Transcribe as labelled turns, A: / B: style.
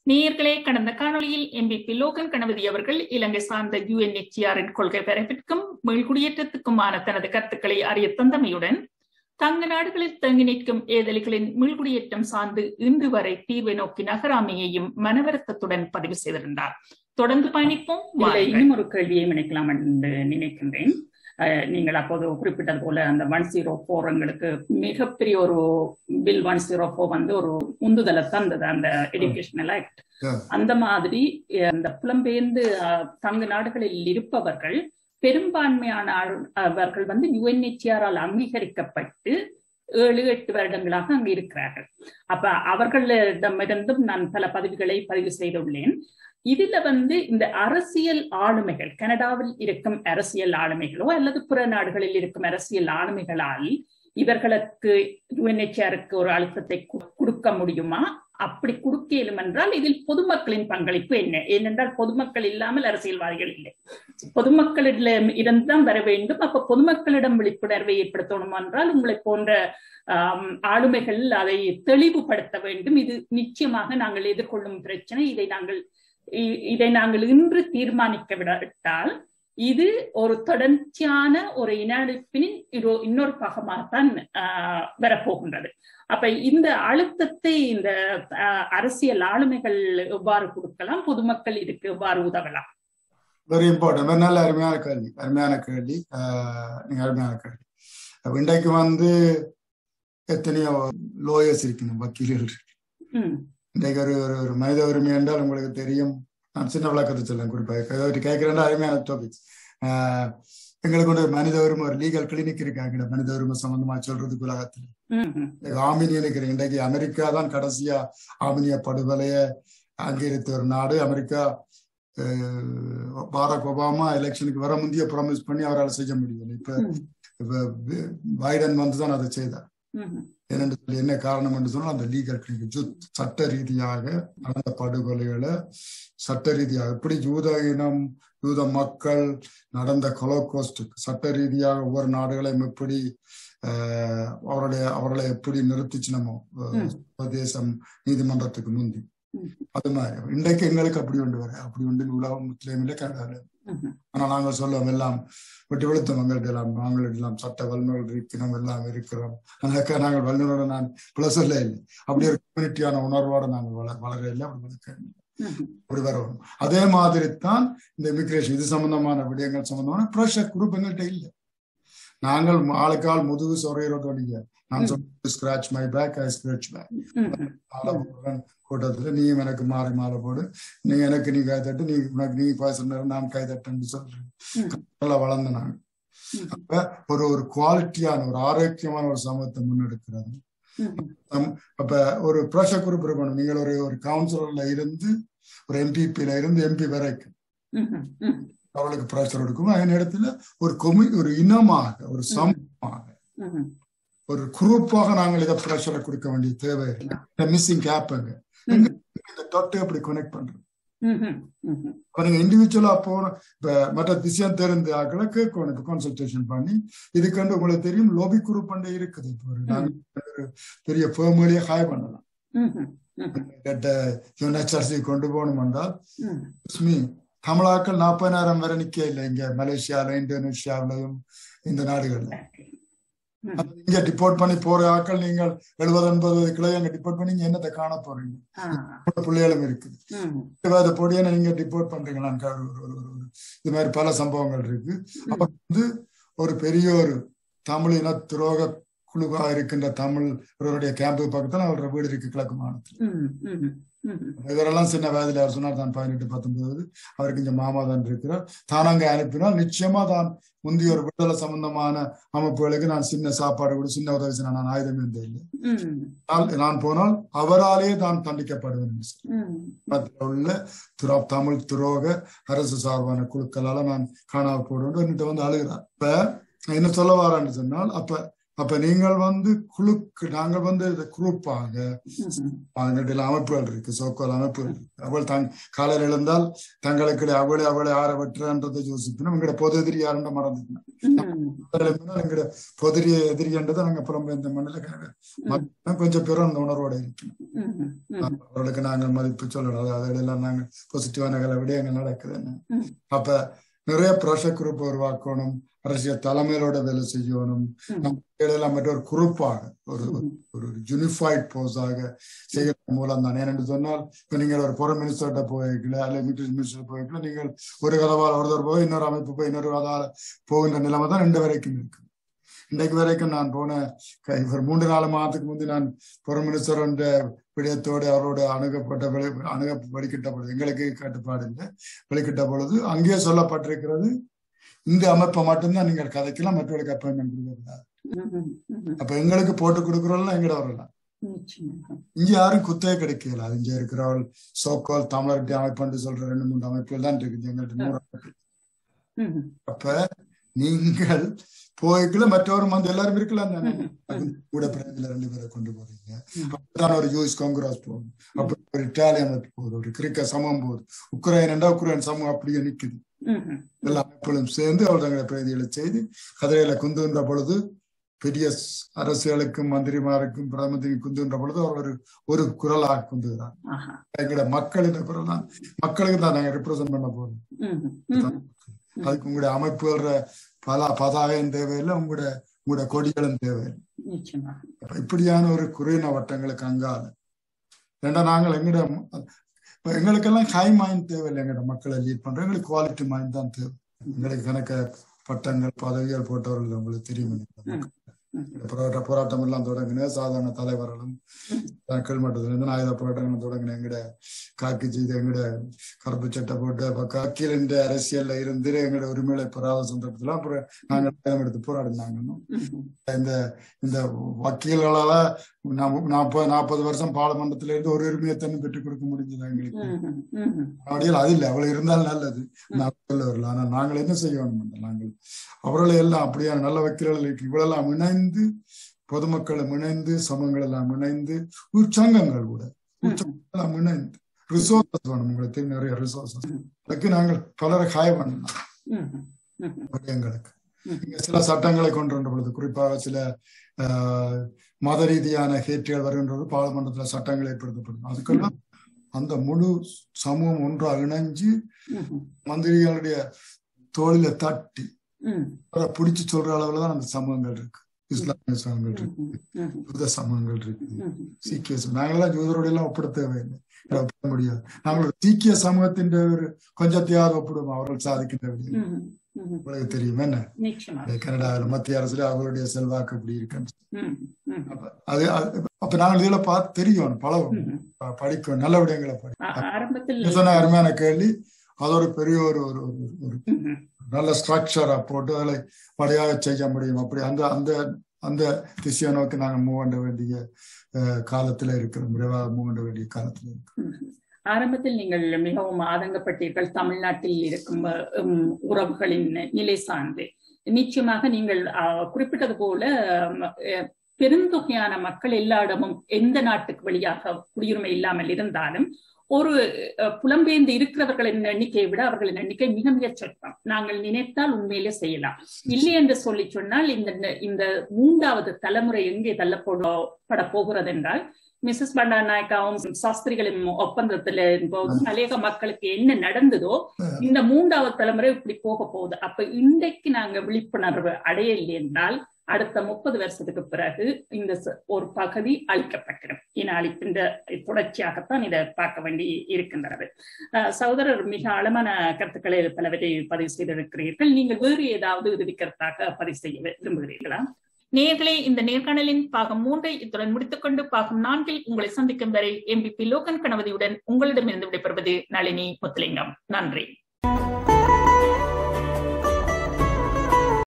A: நேயர்களே கடந்த காணொளியில் எம்பிபி லோகன் கணபதி அவர்கள் இலங்கை சார்ந்த யுஎன்எச்சிஆரின் கொள்கை பரப்பிற்கும் மீள்குடியேற்றத்துக்குமான தனது கருத்துக்களை அறிய தந்தமையுடன் தங்க நாடுகளில் தங்கி நிற்கும் ஏதலிகளின் மீள்குடியேற்றம் சார்ந்து இன்று வரை தீர்வை நோக்கி நகராமையையும் மனவருத்தத்துடன் பதிவு செய்திருந்தார் தொடர்ந்து பயணிப்போம் இன்னும் ஒரு கேள்வியை நினைக்கலாம் என்று நினைக்கின்றேன் நீங்கள் அப்போது குறிப்பிட்டது போல அந்த ஒன் ஜீரோ போர் எங்களுக்கு மிகப்பெரிய ஒரு பில் ஒன் ஜீரோ போர் வந்து ஒரு உந்துதலை தந்தது அந்த எஜுகேஷனல் ஆக்ட் அந்த மாதிரி அந்த புலம்பெயர்ந்து தங்கு நாடுகளில் இருப்பவர்கள் பெரும்பான்மையான அவர்கள் வந்து யுஎன்ஹெச்ஆரால் அங்கீகரிக்கப்பட்டு ஏழு எட்டு வருடங்களாக அங்கு இருக்கிறார்கள் அப்ப அவர்களிடமிருந்தும் நான் பல பதிவுகளை பதிவு செய்துள்ளேன் இதுல வந்து இந்த அரசியல் ஆளுமைகள் கனடாவில் இருக்கும் அரசியல் ஆளுமைகளோ அல்லது புற நாடுகளில் இருக்கும் அரசியல் ஆளுமைகளால் இவர்களுக்கு யுஎன்ஹெச்ஆருக்கு ஒரு அழுத்தத்தை கொடுக்க முடியுமா அப்படி கொடுக்க இயலும் என்றால் இதில் பொதுமக்களின் பங்களிப்பு என்ன ஏனென்றால் பொதுமக்கள் இல்லாமல் அரசியல்வாதிகள் இல்லை பொதுமக்களிடம் இருந்துதான் வர வேண்டும் அப்ப பொதுமக்களிடம் விழிப்புணர்வை ஏற்படுத்தணும் என்றால் உங்களை போன்ற ஆளுமைகள் அதை தெளிவுபடுத்த வேண்டும் இது நிச்சயமாக நாங்கள் எதிர்கொள்ளும் பிரச்சனை இதை நாங்கள் இதை நாங்கள் இன்று தீர்மானிக்க விடாவிட்டால் இது ஒரு தொடர்ச்சியான ஒரு இன அழிப்பினின் இன்னொரு பாகமாகத்தான் வரப்போகின்றது அப்ப இந்த அழுத்தத்தை இந்த அரசியல் ஆளுமைகள் எவ்வாறு கொடுக்கலாம் பொதுமக்கள் இதுக்கு எவ்வாறு உதவலாம்
B: வெரி இம்பார்ட்டன் நல்ல அருமையான கேள்வி அருமையான கேள்வி நீங்க அருமையான கேள்வி இன்றைக்கு வந்து எத்தனையோ லோயர்ஸ் இருக்கணும் வக்கீல்கள் இருக்கு இன்றைக்கு ஒரு ஒரு மனித உரிமை என்றால் உங்களுக்கு தெரியும் நான் சின்ன விளக்கத்தை சொல்லேன் குறிப்பாக கேட்கிறேன் அருமையான டாபிக்ஸ் எங்களுக்கு ஒரு மனித உரிமை ஒரு லீகல் கிளினிக் இருக்காங்க மனித உரிமை சம்பந்தமா சொல்றதுக்கு உலகத்துல ஆமினிய இருக்கிறேன் இன்றைக்கு அமெரிக்கா தான் கடைசியா ஆமினிய படுகொலைய அங்கீகரித்த ஒரு நாடு அமெரிக்கா பாராக் ஒபாமா எலெக்ஷனுக்கு வர முந்தைய ப்ராமிஸ் பண்ணி அவரால் செய்ய முடியும் இப்ப இப்ப பைடன் வந்துதான் அதை செய்தார் ஏனென்று சொல்லி என்ன காரணம் என்று சொன்னால் அந்த லீகல் கிளினிக் சட்ட ரீதியாக நடந்த படுகொலைகளை சட்ட ரீதியாக எப்படி யூத இனம் யூத மக்கள் நடந்த கொலோகோஸ்டுக்கு சட்ட ரீதியாக ஒவ்வொரு நாடுகளையும் எப்படி அவருடைய அவர்களை எப்படி நிறுத்திச்சினமோ சர்வதேசம் நீதிமன்றத்துக்கு முந்தி அது மாதிரி இன்றைக்கு எங்களுக்கு அப்படி ஒன்று வர அப்படி ஒன்று உலகம் முஸ்லீம் இல்லை கனடாவில் ஆனா நாங்கள் சொல்லுவோம் எல்லாம் விட்டு விழுத்தோம் எங்கள்கிட்ட எல்லாம் நாங்கள் எல்லாம் சட்ட வல்லுநர்கள் இருக்கிறோம் எல்லாம் இருக்கிறோம் அதற்காக நாங்கள் வல்லுநரோட நான் பிளஸ் இல்லை இல்லை அப்படி ஒரு கம்யூனிட்டியான உணர்வோட நாங்கள் வள வளர இல்லை அப்படி வளர்க்க அப்படி வரணும் அதே மாதிரி தான் இந்த இமிகிரேஷன் இது சம்பந்தமான விடயங்கள் சம்பந்தமான ப்ரெஷர் குரூப் எங்கள்கிட்ட இல்லை நாங்கள் ஆளுக்கால் முதுகு சொறையிறதோடைய நான் சொல்றது scratch my back I scratch back கூட்டத்துல நீயும் எனக்கு மாறி மாலை போடு நீ எனக்கு நீ கை தட்டு நீ உனக்கு நீ பேசுற நான் கை தட்டுன்னு சொல்றேன் நல்லா வளர்ந்த நாங்க அப்ப ஒரு ஒரு குவாலிட்டியான ஒரு ஆரோக்கியமான ஒரு சமூகத்தை முன்னெடுக்கிறது அப்ப ஒரு ப்ரெஷர் குரூப் இருக்கணும் நீங்கள் ஒரு ஒரு கவுன்சிலர்ல இருந்து ஒரு எம்பிபில இருந்து எம்பி வரைக்கும் அவர்களுக்கு ப்ரெஷர் எடுக்கும் அதே நேரத்துல ஒரு கொமி ஒரு இனமாக ஒரு சமூகமாக ஒரு குரூப்பாக நாங்கள் இதை ப்ரெஷரை கொடுக்க வேண்டிய தேவை இல்லை மிஸ்ஸிங் கேப்புங்க இந்த டொட்டை அப்படி கனெக்ட் பண்றது இப்ப நீங்க இண்டிவிஜுவலா போன இப்ப மற்ற திசையம் தெரிந்த ஆக்களை கேட்கணும் இப்ப கன்சல்டேஷன் பண்ணி இதுக்கு உங்களுக்கு தெரியும் லோபி குரூப் பண்ண இருக்குது இப்போ ஒரு பெரிய ஃபேமிலியே ஹாய் பண்ணலாம் கேட்ட யூனிவர்சிட்டி கொண்டு போகணும் என்றால் தமிழாக்கள் நாற்பதாயிரம் வரை நிக்க இல்லை இங்க மலேசியால இந்தோனேஷியாவிலையும் இந்த நாடுகள்ல இங்க டிபோர்ட் பண்ணி போற ஆட்கள் நீங்கள் எழுபது எண்பது கிலோ அங்க டிபோர்ட் பண்ணி என்னத்தை காண போறீங்க பிள்ளைகளும் இருக்குது அதை பொடியான நீங்க டிபோர்ட் பண்றீங்களான்னு இது மாதிரி பல சம்பவங்கள் இருக்கு அப்ப வந்து ஒரு பெரிய ஒரு தமிழ் இன துரோக குழுவா இருக்கின்ற தமிழ் ஒருவருடைய கேம்பு பக்கத்துல அவரோட வீடு இருக்கு கிழக்கு மாநிலத்தில் இவரெல்லாம் சின்ன வயதுல அவர் சொன்னார் தான் பதினெட்டு பத்தொன்பது அவருக்கு இங்க மாமா தான் இருக்கிறார் தான் அங்க அனுப்பினால் நிச்சயமா தான் முந்தைய ஒரு விடுதலை சம்பந்தமான அமைப்புகளுக்கு நான் சின்ன சாப்பாடு கூட சின்ன உதவி செய்ய நான் ஆயுதம் இருந்த இல்லை நான் போனால் அவராலே தான் தண்டிக்கப்படுவேன் உள்ள துரா தமிழ் துரோக அரசு சார்பான குழுக்களால நான் காணாம போடுவேன் வந்து அழுகிறார் இப்ப என்ன சொல்ல வாரான்னு சொன்னால் அப்ப அப்ப நீங்கள் வந்து குழுக்கு நாங்கள் வந்து குரூப்பாக அவங்ககிட்ட அமைப்புகள் இருக்கு சோக்கோல் அமைப்புகள் இருக்கு அவள் தங் காலையில் எழுந்தால் தங்களுக்கு அவளை அவளை ஆற வெட்டுறன்றதை யோசிக்கணும் எங்கட பொது எதிரி யாருன்ற மறந்துக்கணும் எங்கட பொதிரிய எதிரின்றதை நாங்க புலம்பெயர்ந்த மண்ணில் கொஞ்சம் பேரும் அந்த உணர்வோட இருக்கணும் அவர்களுக்கு நாங்கள் மதிப்பு சொல்லணும் அதெல்லாம் நாங்க பாசிட்டிவான கல விடயங்கள் நடக்குதுன்னு அப்ப நிறைய ப்ரெஷர் குரூப் உருவாக்கணும் அரசியல் தலைமையிலோட வேலை செய்யணும் நம்ம ஒரு குரூப்பாக ஒரு ஒரு யூனிஃபைட் போஸாக செய்யறது மூலம் தான் ஏனென்று சொன்னால் இப்ப நீங்கள் ஒரு புற மினிஸ்டர்கிட்ட போயிருக்கல அல்ல மிலிட்டரி மினிஸ்டர் போயிருக்கல நீங்கள் ஒரு கதவால் ஒருத்தர் போய் இன்னொரு அமைப்பு போய் இன்னொரு கதால போகின்ற நிலைமை தான் ரெண்டு வரைக்கும் இருக்கு இன்றைக்கு வரைக்கும் நான் போன ஒரு மூன்று நாலு மாதத்துக்கு முந்தி நான் புற மினிஸ்டர் என்ற விடயத்தோடு அவரோட அணுகப்பட்ட அணுக வெளிக்கிட்ட பொழுது எங்களுக்கு கட்டுப்பாடு இல்லை வெளிக்கிட்ட பொழுது அங்கேயே சொல்லப்பட்டிருக்கிறது இந்த அமைப்பை மட்டும்தான் நீங்கள் கதைக்கலாம் மற்றவர்களுக்கு அப்பாயின்மெண்ட் கொடுக்கக்கூடாது அப்ப எங்களுக்கு போட்டு கொடுக்குறோம்லாம் எங்கட வரலாம் இங்க யாரும் குத்தே கிடைக்கல அது இங்க இருக்கிறவள் சோக்கோல் தமிழர்கிட்ட அமைப்பு சொல்ற ரெண்டு மூணு அமைப்புகள் தான் இருக்குது எங்கள்கிட்ட நூறு அமைப்பு அப்ப நீங்கள் போய்க்குள்ள மற்றவரும் வந்து எல்லாரும் இருக்கலாம் தானே கூட பிறகுல ரெண்டு பேரை கொண்டு போறீங்க அப்பதான் ஒரு யூஎஸ் காங்கிரஸ் போகுது அப்புறம் ஒரு இட்டாலியன் அமைப்பு போகுது ஒரு கிரிக்க சமம் போகுது உக்ரைன் உக்ரைன் சமம் அப்படியே நிக்குது எல்லா அமைப்புகளும் சேர்ந்து அவள் தங்களை பிரதிகளை செய்து கதிரையில குந்துகின்ற பொழுது பெரிய அரசியலுக்கும் மந்திரிமாருக்கும் பிரதமந்திரி குந்துகின்ற பொழுது அவர் ஒரு ஒரு குரலாக குந்துகிறார் எங்களோட மக்களின் குரல் தான் மக்களுக்கு தான் நாங்க ரிப்ரசென்ட் பண்ண போறோம் அதுக்கு உங்களுடைய அமைப்புகள பல பதாகையும் தேவையில்லை உங்களோட உங்களோட கொடிகளும் தேவையில்லை இப்படியான ஒரு குறையின வட்டங்களுக்கு அங்கால ஏன்னா நாங்கள் எங்கட இப்ப எங்களுக்கெல்லாம் ஹை மைண்ட் தேவையில்லை எங்கட மக்களை லீட் பண்றோம் எங்களுக்கு குவாலிட்டி மைண்ட் தான் தேவை எங்களுக்கு கணக்க பட்டங்கள் பதவிகள் போட்டவர்கள் உங்களுக்கு தெரியும் போராட்ட போராட்டம் எல்லாம் தொடங்கின சாதாரண தலைவர்களும் கீழ்மட்டத்துல இருந்து ஆயுத போராட்டங்கள் தொடங்கின எங்கட காக்கி செய்து எங்கட கருப்பு சட்டை போட்டு காக்கில் இந்த அரசியல்ல இருந்து எங்கட உரிமைகளை பெறாத சந்தர்ப்பத்துல அப்புறம் நாங்கள் நேரம் எடுத்து போராடினாங்க இந்த இந்த வக்கீல்களால நாற்பது நாற்பது வருஷம் பாராளுமன்றத்துல இருந்து ஒரு உரிமையை தண்ணி பெற்றுக் கொடுக்க முடிஞ்சது எங்களுக்கு அப்படியில் அது இல்லை அவ்வளவு இருந்தாலும் நல்லது நான் வரல ஆனா நாங்கள் என்ன செய்ய வேண்டும் நாங்கள் அவர்களை எல்லாம் அப்படியான நல்ல வக்கீல்கள் இவ்வளவு இணைந்து பொதுமக்களும் இணைந்து சமங்கள் எல்லாம் இணைந்து உற்சங்கங்கள் கூட உற்சங்கங்கள் இணைந்து ரிசோர்சஸ் வேணும் உங்களுக்கு நிறைய ரிசோர்சஸ் அதுக்கு நாங்கள் பலரை காய பண்ணலாம் எங்களுக்கு இங்க சில சட்டங்களை கொண்டு வந்த பொழுது குறிப்பாக சில மத ரீதியான ஹேற்றுகள் வருகின்றது பாராளுமன்றத்துல சட்டங்கள் ஏற்படுத்தப்படும் அதுக்கெல்லாம் அந்த முழு சமூகம் ஒன்றாக இணைஞ்சு மந்திரிகளுடைய தோளில தட்டி பிடிச்சு சொல்ற அளவுலதான் அந்த சமூகங்கள் இருக்கு இஸ்லாமிய சமூகங்கள் இருக்கு யூத சமூகங்கள் இருக்கு சீக்கிய நாங்கெல்லாம் யூதரோட எல்லாம் ஒப்பிட தேவையில்லை ஒப்பிட முடியாது நாங்கள் சீக்கிய சமூகத்தின் ஒரு கொஞ்சத்தையாவது ஒப்பிடுவோம் அவர்கள் சாதிக்கின்ற உங்களுக்கு தெரியும் என்ன கனடாவில் மத்திய அரசுல அவருடைய செல்வாக்கு அப்படி இருக்கு அது அப்ப நாங்கள் இதுல பார்த்து தெரியும் பழகும் படிக்கும் நல்ல விடயங்களை படிக்கும் சொன்ன அருமையான கேள்வி அது ஒரு பெரிய ஒரு ஒரு ஒரு நல்ல ஸ்ட்ரக்சரா போட்டு அதில் படையாக செய்ய முடியும் அப்படி அந்த அந்த அந்த திசையை நோக்கி நாங்கள் மூவ் பண்ண வேண்டிய காலத்துல இருக்கிறோம் விரைவாக மூவ் பண்ண வேண்டிய காலத்துல இருக்கிறோம்
A: ஆரம்பத்தில் நீங்கள் மிகவும் ஆதங்கப்பட்டீர்கள் தமிழ்நாட்டில் இருக்கும் உறவுகளின் நிலை சார்ந்து நிச்சயமாக நீங்கள் குறிப்பிட்டது போல பெருந்தொகையான மக்கள் எல்லா இடமும் எந்த நாட்டுக்கு வழியாக குடியுரிமை இல்லாமல் இருந்தாலும் ஒரு புலம்பெயர்ந்து இருக்கிறவர்களின் எண்ணிக்கையை விட அவர்களின் எண்ணிக்கை மிக மிக சொற்பம் நாங்கள் நினைத்தால் உண்மையிலே செய்யலாம் இல்லை என்று சொல்லி சொன்னால் இந்த இந்த மூன்றாவது தலைமுறை எங்கே தள்ளப்பட போகிறது என்றால் மிஸ்ஸஸ் பண்டாநாயக்காவும் சாஸ்திரிகளின் ஒப்பந்தத்துல போது மலையக மக்களுக்கு என்ன நடந்ததோ இந்த மூன்றாவது தலைமுறை இப்படி போக போகுது அப்ப இன்றைக்கு நாங்க விழிப்புணர்வு அடையவில்லை என்றால் அடுத்த முப்பது வருஷத்துக்கு பிறகு இந்த ஒரு பகுதி அழிக்கப்பட்டிடும் இன அழிப்பின் தொடர்ச்சியாகத்தான் இதை பார்க்க வேண்டி இருக்கின்றது சகோதரர் மிக ஆழமான கருத்துக்களை பலவற்றை பதிவு செய்திருக்கிறீர்கள் நீங்கள் வேறு ஏதாவது இறுதி கருத்தாக பதிவு செய்ய விரும்புகிறீர்களா நேர்களே இந்த நேர்காணலின் பாகம் மூன்றை இத்துடன் முடித்துக் கொண்டு பாகம் நான்கில் உங்களை சந்திக்கும் வரை எம்பிபி லோகன் கணபதியுடன் உங்களிடமிருந்து விடைபெறுவது நளினி முத்துலிங்கம் நன்றி